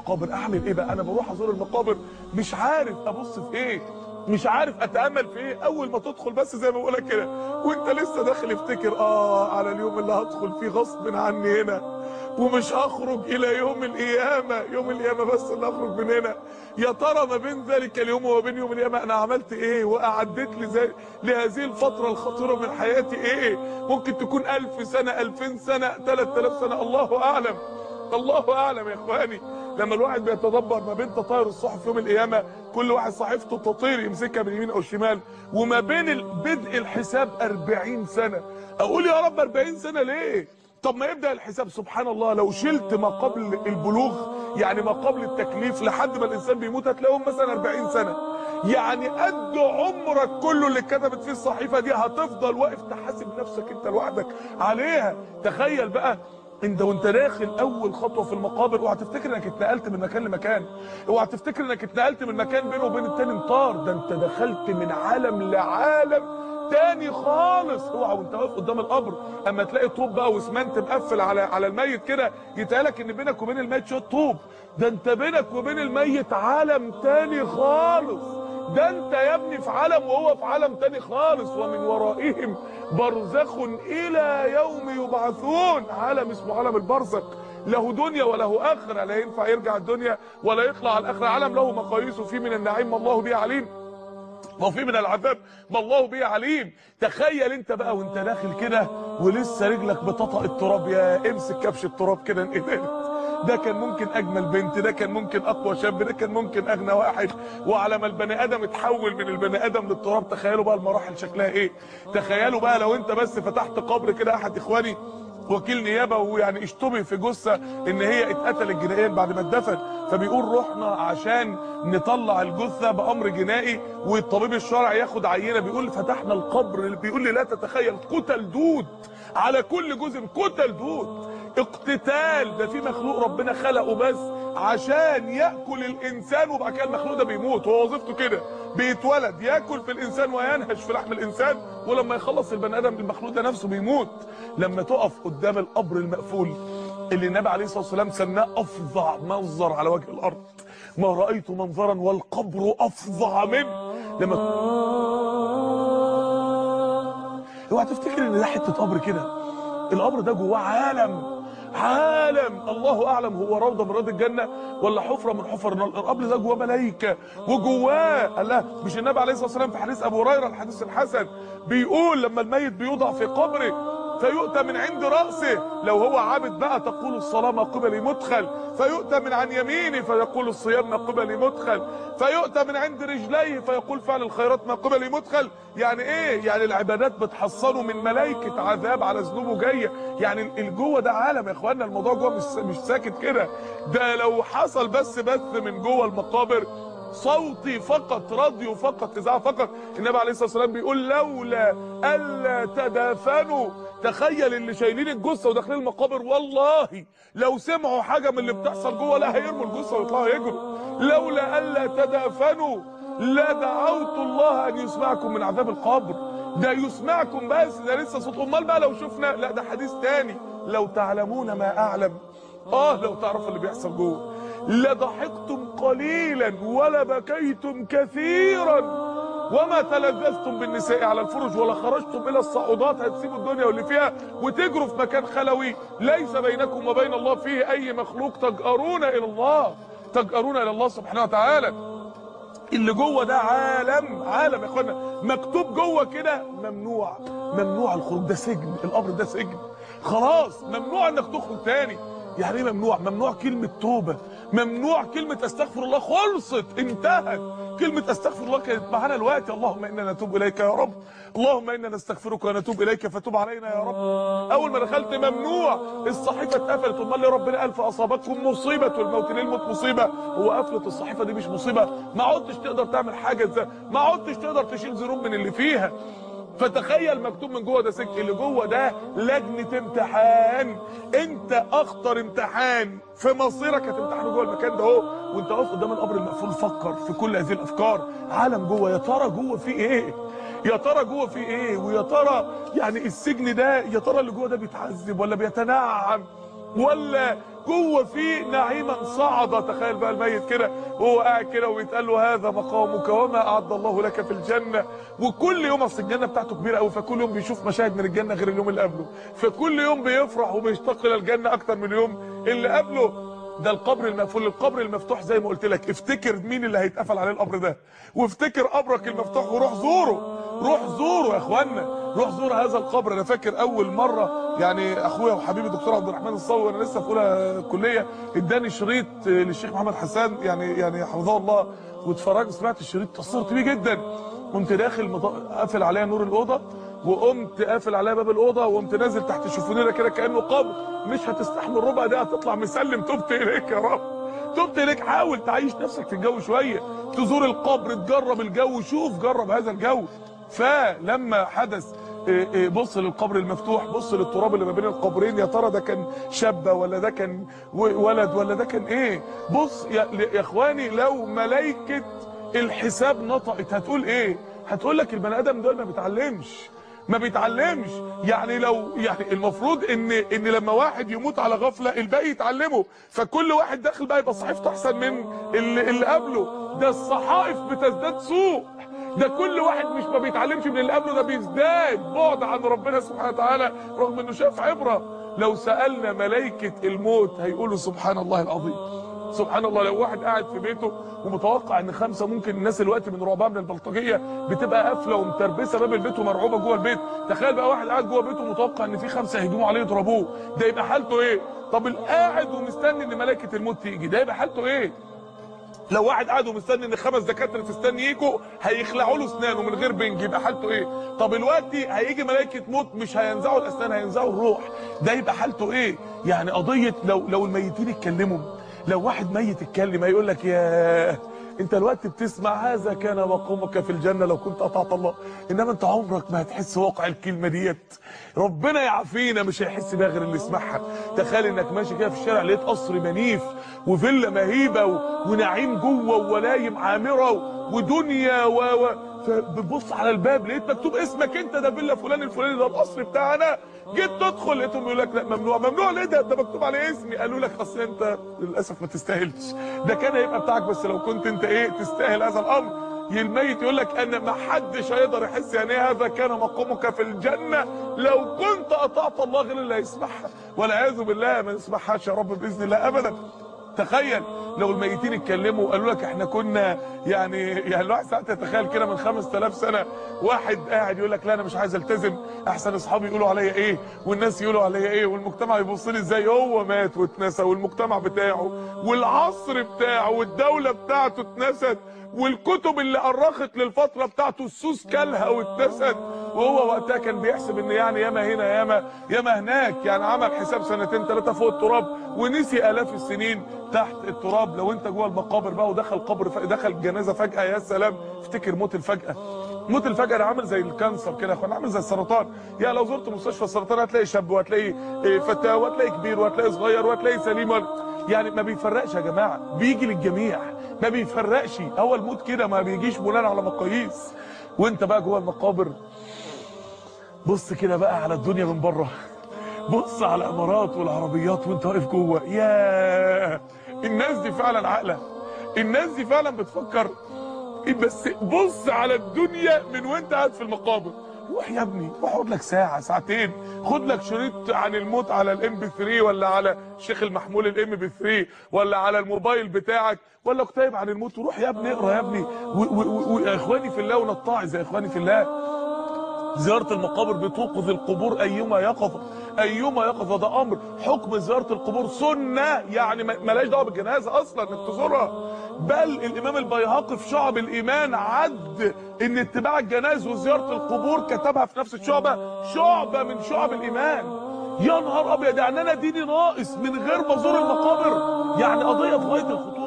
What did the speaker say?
المقابر اعمل ايه بقى انا بروح ازور المقابر مش عارف ابص في ايه مش عارف اتامل في ايه اول ما تدخل بس زي ما بقولك كده وانت لسه داخل افتكر اه على اليوم اللي هدخل فيه غصب عني هنا ومش هخرج الى يوم القيامه يوم القيامه بس اللي هخرج من هنا يا ترى ما بين ذلك اليوم وما بين يوم القيامه انا عملت ايه واعديت لزي لهذه الفتره الخطيره من حياتي ايه ممكن تكون ألف سنه ألفين سنه 3000 سنه الله اعلم الله اعلم يا اخواني لما الواحد بيتدبر ما بين تطاير الصحف يوم القيامه كل واحد صحيفته تطير يمسكها من اليمين او الشمال وما بين ال- بدء الحساب 40 سنه اقول يا رب 40 سنه ليه طب ما يبدا الحساب سبحان الله لو شلت ما قبل البلوغ يعني ما قبل التكليف لحد ما الانسان بيموت هتلاقيهم مثلا 40 سنه يعني قد عمرك كله اللي اتكتبت فيه الصحيفه دي هتفضل واقف تحاسب نفسك انت لوحدك عليها تخيل بقى انت وانت داخل اول خطوه في المقابر اوعى تفتكر انك اتنقلت من مكان لمكان اوعى تفتكر انك اتنقلت من مكان بينه وبين التاني مطار ده انت دخلت من عالم لعالم تاني خالص اوعى وانت واقف قدام القبر اما تلاقي طوب بقى واسمنت مقفل على على الميت كده يتقالك ان بينك وبين الميت شويه طوب ده انت بينك وبين الميت عالم تاني خالص ده انت يا ابني في عالم وهو في عالم تاني خالص ومن ورائهم برزخ الى يوم يبعثون عالم اسمه عالم البرزخ له دنيا وله اخره لا ينفع يرجع الدنيا ولا يطلع على الاخره عالم له مقاييس فيه من النعيم ما الله به عليم وفي من العذاب ما الله به عليم تخيل انت بقى وانت داخل كده ولسه رجلك بتطأ التراب يا امسك كبش التراب كده انقدرت ده كان ممكن اجمل بنت ده كان ممكن اقوى شاب ده كان ممكن اغنى واحد وعلى ما البني ادم اتحول من البني ادم للتراب تخيلوا بقى المراحل شكلها ايه تخيلوا بقى لو انت بس فتحت قبر كده احد اخواني وكيل نيابه ويعني اشتبه في جثه ان هي اتقتلت جنائيا بعد ما اتدفن فبيقول رحنا عشان نطلع الجثه بامر جنائي والطبيب الشرعي ياخد عينه بيقول فتحنا القبر بيقول لي لا تتخيل كتل دود على كل جزء كتل دود اقتتال ده في مخلوق ربنا خلقه بس عشان ياكل الانسان وبعد كده المخلوق ده بيموت هو وظيفته كده بيتولد ياكل في الانسان وينهش في لحم الانسان ولما يخلص البني ادم المخلوق ده نفسه بيموت لما تقف قدام القبر المقفول اللي النبي عليه الصلاه والسلام سماه افظع منظر على وجه الارض ما رايت منظرا والقبر افظع منه لما اوعى تفتكر ان ده حته قبر كده القبر ده جواه عالم عالم الله اعلم هو روضه من رياض الجنه ولا حفره من حفر النار القبر ده جواه ملائكه وجواه قال لها مش النبي عليه الصلاه والسلام في حديث ابو هريره الحديث الحسن بيقول لما الميت بيوضع في قبره فيؤتى من عند رأسه لو هو عابد بقى تقول الصلاة ما قبل مدخل فيؤتى من عن يمينه فيقول الصيام ما قبل مدخل فيؤتى من عند رجليه فيقول فعل الخيرات ما قبل مدخل يعني ايه يعني العبادات بتحصنه من ملائكة عذاب على ذنوبه جاية يعني الجوه ده عالم يا اخوانا الموضوع جوه مش مش ساكت كده ده لو حصل بس بث من جوه المقابر صوتي فقط راديو فقط اذاعه فقط النبي عليه الصلاه والسلام بيقول لولا الا تدافنوا تخيل اللي شايلين الجثه وداخلين المقابر والله لو سمعوا حاجه من اللي بتحصل جوه لا هيرموا الجثه ويطلعوا يجروا لولا الا تدافنوا لدعوت الله ان يسمعكم من عذاب القبر ده يسمعكم بس ده لسه صوت امال بقى لو شفنا لا ده حديث تاني لو تعلمون ما اعلم اه لو تعرفوا اللي بيحصل جوه لضحكتم قليلا ولبكيتم كثيرا وما تلذذتم بالنساء على الفرج ولا خرجتم الى الصعودات هتسيبوا الدنيا واللي فيها وتجروا في مكان خلوي ليس بينكم وبين الله فيه اي مخلوق تجأرون الى الله تجأرون الى الله سبحانه وتعالى اللي جوه ده عالم عالم يا اخوانا مكتوب جوه كده ممنوع ممنوع الخروج ده سجن القبر ده سجن خلاص ممنوع انك تخرج تاني يعني ايه ممنوع ممنوع كلمة توبة ممنوع كلمة استغفر الله خلصت انتهت كلمة استغفر الله كانت معانا الوقت اللهم انا نتوب اليك يا رب اللهم انا نستغفرك ونتوب اليك فتوب علينا يا رب اول ما دخلت ممنوع الصحيفة اتقفلت امال ليه ربنا قال فاصابتكم مصيبة الموت ليه الموت مصيبة هو قفلة الصحيفة دي مش مصيبة ما عدتش تقدر تعمل حاجة ازاي ما عدتش تقدر تشيل ذنوب من اللي فيها فتخيل مكتوب من جوه ده سجن اللي جوه ده لجنه امتحان انت اخطر امتحان في مصيرك هتمتحنه جوه المكان ده اهو وانت واقف قدام القبر المقفول فكر في كل هذه الافكار عالم جوه يا ترى جوه في ايه يا ترى جوه في ايه ويا ترى يعني السجن ده يا ترى اللي جوه ده بيتعذب ولا بيتنعم ولا جوه فيه نعيما صعدا تخيل بقى الميت كده وهو قاعد كده ويتقال له هذا مقامك وما اعد الله لك في الجنه وكل يوم اصل الجنه بتاعته كبيره قوي فكل يوم بيشوف مشاهد من الجنه غير اليوم اللي قبله فكل يوم بيفرح وبيشتاق الى الجنه اكتر من اليوم اللي قبله ده القبر المقفول القبر المفتوح زي ما قلت لك افتكر مين اللي هيتقفل عليه القبر ده وافتكر قبرك المفتوح وروح زوره روح زوره يا اخوانا روح زور هذا القبر انا فاكر اول مره يعني اخويا وحبيبي الدكتور عبد الرحمن الصاوي وانا لسه في اولى كليه اداني شريط للشيخ محمد حسان يعني يعني حفظه الله واتفرجت سمعت الشريط تاثرت بيه جدا قمت داخل مط- قافل عليا نور الاوضه وقمت قافل عليا باب الاوضه وقمت نازل تحت الشوفونيره كده كانه قبر مش هتستحمل ربع دقيقه هتطلع مسلم تبت اليك يا رب تبت اليك حاول تعيش نفسك في الجو شويه تزور القبر تجرب الجو شوف جرب هذا الجو فلما حدث إيه إيه بص للقبر المفتوح بص للتراب اللي ما بين القبرين يا ترى ده كان شابه ولا ده كان و- ولد ولا ده كان ايه بص يا, يا اخواني لو ملائكه الحساب نطقت هتقول ايه هتقول لك البني ادم دول ما بيتعلمش ما بيتعلمش يعني لو يعني المفروض ان ان لما واحد يموت على غفله الباقي يتعلمه فكل واحد داخل بقى يبقى صحيفته احسن من اللي, اللي قبله ده الصحائف بتزداد سوء ده كل واحد مش ما بيتعلمش من اللي قبله ده بيزداد بعد عن ربنا سبحانه وتعالى رغم انه شاف عبره لو سالنا ملائكه الموت هيقولوا سبحان الله العظيم سبحان الله لو واحد قاعد في بيته ومتوقع ان خمسه ممكن الناس الوقت من رعبها من البلطجيه بتبقى قافله ومتربسه باب البيت ومرعوبه جوه البيت تخيل بقى واحد قاعد جوه بيته متوقع ان في خمسه هيهجموا عليه يضربوه ده يبقى حالته ايه طب القاعد ومستني ان ملائكه الموت تيجي ده يبقى حالته ايه لو واحد قاعد ومستني ان خمس دكاتره تستني يجوا هيخلعوا له اسنانه من غير بنج يبقى حالته ايه طب دلوقتي هيجي ملائكه موت مش هينزعوا الاسنان هينزعوا الروح ده يبقى حالته ايه يعني قضيه لو لو الميتين اتكلموا لو واحد ميت اتكلم هيقول لك يا انت الوقت بتسمع هذا كان مقامك في الجنه لو كنت اطعت الله انما انت عمرك ما هتحس واقع الكلمه ديت ربنا يعافينا مش هيحس بيها غير اللي يسمعها تخيل انك ماشي كده في الشارع لقيت قصر منيف وفيلا مهيبه و... ونعيم جوه وولايم عامره و... ودنيا و, و... فبتبص على الباب لقيت مكتوب اسمك انت ده فيلا فلان الفلاني ده القصر بتاعنا جيت تدخل لقيتهم يقول لك لا ممنوع ممنوع ليه ده ده مكتوب عليه اسمي قالوا لك اصل انت للاسف ما تستاهلش ده كان هيبقى بتاعك بس لو كنت انت ايه تستاهل هذا الامر الميت يقول لك ان ما حدش هيقدر يحس يعني ايه هذا كان مقامك في الجنه لو كنت اطعت الله غير اللي هيسمعها والعياذ بالله ما نسمعهاش يا رب باذن الله ابدا تخيل لو الميتين اتكلموا وقالوا لك احنا كنا يعني يعني الواحد ساعات يتخيل كده من 5000 سنه واحد قاعد يقول لك لا انا مش عايز التزم احسن اصحابي يقولوا عليا ايه والناس يقولوا عليا ايه والمجتمع يبص لي ازاي هو مات واتنسى والمجتمع بتاعه والعصر بتاعه والدوله بتاعته اتنست والكتب اللي أرخت للفترة بتاعته السوس كلها واتنست وهو وقتها كان بيحسب ان يعني ياما هنا ياما ياما هناك يعني عمل حساب سنتين ثلاثة فوق التراب ونسي آلاف السنين تحت التراب لو انت جوه المقابر بقى ودخل قبر ف... دخل جنازة فجأة يا سلام افتكر موت الفجأة موت الفجأة ده عامل زي الكانسر كده يا اخوان عامل زي السرطان يعني لو زرت مستشفى السرطان هتلاقي شاب وهتلاقي إيه، فتاة وهتلاقي كبير وهتلاقي صغير وهتلاقي سليم وهت- يعني ما بيفرقش يا جماعه بيجي للجميع ما بيفرقش هو الموت كده ما بيجيش بناء على مقاييس وانت بقى جوه المقابر بص كده بقى على الدنيا من بره بص على الامارات والعربيات وانت واقف جوه يا الناس دي فعلا عاقله الناس دي فعلا بتفكر بس بص على الدنيا من وانت قاعد في المقابر روح يا ابني روح اقعد لك ساعه ساعتين خد لك شريط عن الموت على الام بي 3 ولا على شيخ المحمول الام بي 3 ولا على الموبايل بتاعك ولا كتاب عن الموت وروح يا ابني اقرا يا ابني و- و- و- ويا اخواني في الله ونتعظ يا اخواني في الله زيارة المقابر بتوقظ القبور أيما يقظة أيما يقظة ده أمر حكم زيارة القبور سنة يعني ما- ملاش دعوة بالجنازة أصلا إنك تزورها بل الإمام البيهقي في شعب الإيمان عد إن اتباع الجنائز وزيارة القبور كتبها في نفس الشعبة شعبة من شعب الإيمان يا نهار أبيض يعني أنا ديني ناقص من غير ما أزور المقابر يعني قضية في غاية الخطورة